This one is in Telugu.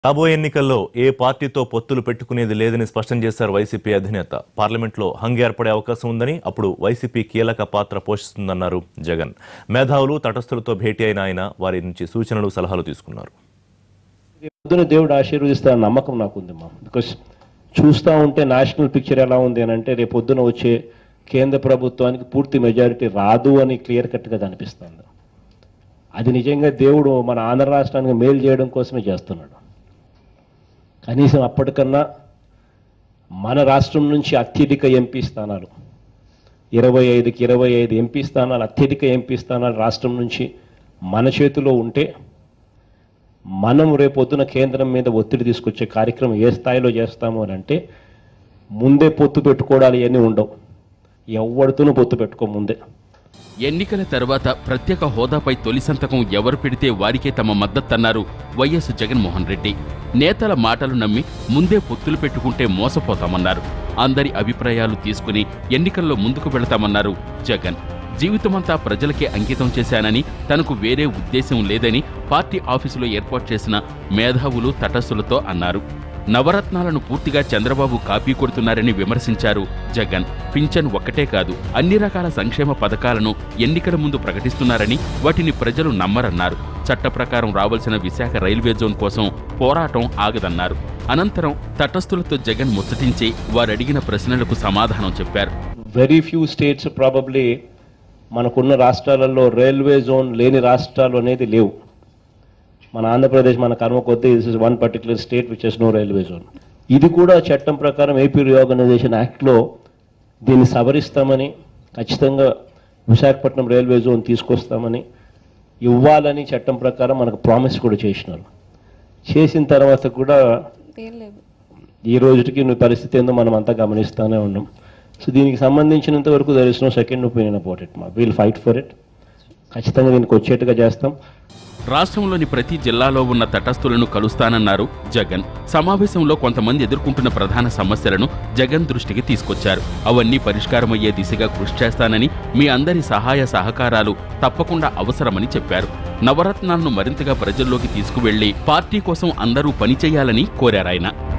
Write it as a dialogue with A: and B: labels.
A: రాబోయే ఎన్నికల్లో ఏ పార్టీతో పొత్తులు పెట్టుకునేది లేదని స్పష్టం చేశారు వైసీపీ అధినేత పార్లమెంట్లో హంగ్ ఏర్పడే అవకాశం ఉందని అప్పుడు వైసీపీ కీలక పాత్ర పోషిస్తుందన్నారు జగన్ మేధావులు తటస్థులతో భేటీ అయిన ఆయన వారి నుంచి సూచనలు సలహాలు తీసుకున్నారు
B: పొద్దున దేవుడు ఆశీర్వదిస్తాన నమ్మకం నాకుంది మా బికాస్ చూస్తూ ఉంటే నేషనల్ పిక్చర్ ఎలా ఉంది అని అంటే రేపు పొద్దున వచ్చే కేంద్ర ప్రభుత్వానికి పూర్తి మెజారిటీ రాదు అని క్లియర్ కట్గా కనిపిస్తుంది అది నిజంగా దేవుడు మన ఆంధ్ర రాష్ట్రానికి మేలు చేయడం కోసమే చేస్తున్నాడు కనీసం అప్పటికన్నా మన రాష్ట్రం నుంచి అత్యధిక ఎంపీ స్థానాలు ఇరవై ఐదుకి ఇరవై ఐదు ఎంపీ స్థానాలు అత్యధిక ఎంపీ స్థానాలు రాష్ట్రం నుంచి మన చేతిలో ఉంటే మనం రేపొద్దున కేంద్రం మీద ఒత్తిడి తీసుకొచ్చే కార్యక్రమం ఏ స్థాయిలో చేస్తాము అని అంటే ముందే పొత్తు పెట్టుకోవడాలు ఇవన్నీ ఉండవు ఎవరితోనూ పొత్తు పెట్టుకో ముందే
C: ఎన్నికల తర్వాత ప్రత్యేక హోదాపై తొలి సంతకం ఎవరు పెడితే వారికే తమ మద్దతన్నారు వైఎస్ జగన్మోహన్ రెడ్డి నేతల మాటలు నమ్మి ముందే పొత్తులు పెట్టుకుంటే మోసపోతామన్నారు అందరి అభిప్రాయాలు తీసుకుని ఎన్నికల్లో ముందుకు వెళతామన్నారు జగన్ జీవితమంతా ప్రజలకే అంకితం చేశానని తనకు వేరే ఉద్దేశం లేదని పార్టీ ఆఫీసులో ఏర్పాటు చేసిన మేధావులు తటస్థులతో అన్నారు నవరత్నాలను పూర్తిగా చంద్రబాబు కాపీ కొడుతున్నారని విమర్శించారు జగన్ పింఛన్ ఒక్కటే కాదు అన్ని రకాల సంక్షేమ పథకాలను ఎన్నికల ముందు ప్రకటిస్తున్నారని వాటిని ప్రజలు నమ్మరన్నారు చట్ట ప్రకారం రావాల్సిన విశాఖ రైల్వే జోన్ కోసం పోరాటం ఆగదన్నారు అనంతరం తటస్థులతో జగన్ ముచ్చటించి వారడిగిన ప్రశ్నలకు సమాధానం చెప్పారు
B: వెరీ ఫ్యూ స్టేట్స్ ప్రాబబ్లీ మనకున్న రాష్ట్రాలలో రైల్వే జోన్ లేని రాష్ట్రాలు అనేది లేవు మన ఆంధ్రప్రదేశ్ మన కర్మ కొద్దీ this is one particular state which is no railway zone ఇది కూడా చట్టం ప్రకారం ఏపీ రీఆర్గనైజేషన్ యాక్ట్లో దీన్ని సవరిస్తామని ఖచ్చితంగా విశాఖపట్నం రైల్వే జోన్ తీసుకొస్తామని ఇవ్వాలని చట్టం ప్రకారం మనకు ప్రామిస్ కూడా చేసినారు చేసిన తర్వాత కూడా
D: ఏం లేదు
B: ఈ రోజుకి నీ పరిస్థితి ఏందో మనం అంతా గమనిస్తూనే ఉన్నాం సో దీనికి సంబంధించినంత వరకు there is no second opinion about it మా వీల్ ఫైట్ ఫర్ ఇట్ ఖచ్చితంగా దీనికి వచ్చేట్టుగా చేస్తాం
C: రాష్ట్రంలోని ప్రతి జిల్లాలో ఉన్న తటస్థులను కలుస్తానన్నారు జగన్ సమావేశంలో కొంతమంది ఎదుర్కొంటున్న ప్రధాన సమస్యలను జగన్ దృష్టికి తీసుకొచ్చారు అవన్నీ పరిష్కారమయ్యే దిశగా కృషి చేస్తానని మీ అందరి సహాయ సహకారాలు తప్పకుండా అవసరమని చెప్పారు నవరత్నాలను మరింతగా ప్రజల్లోకి తీసుకువెళ్లి పార్టీ కోసం అందరూ పనిచేయాలని కోరారాయన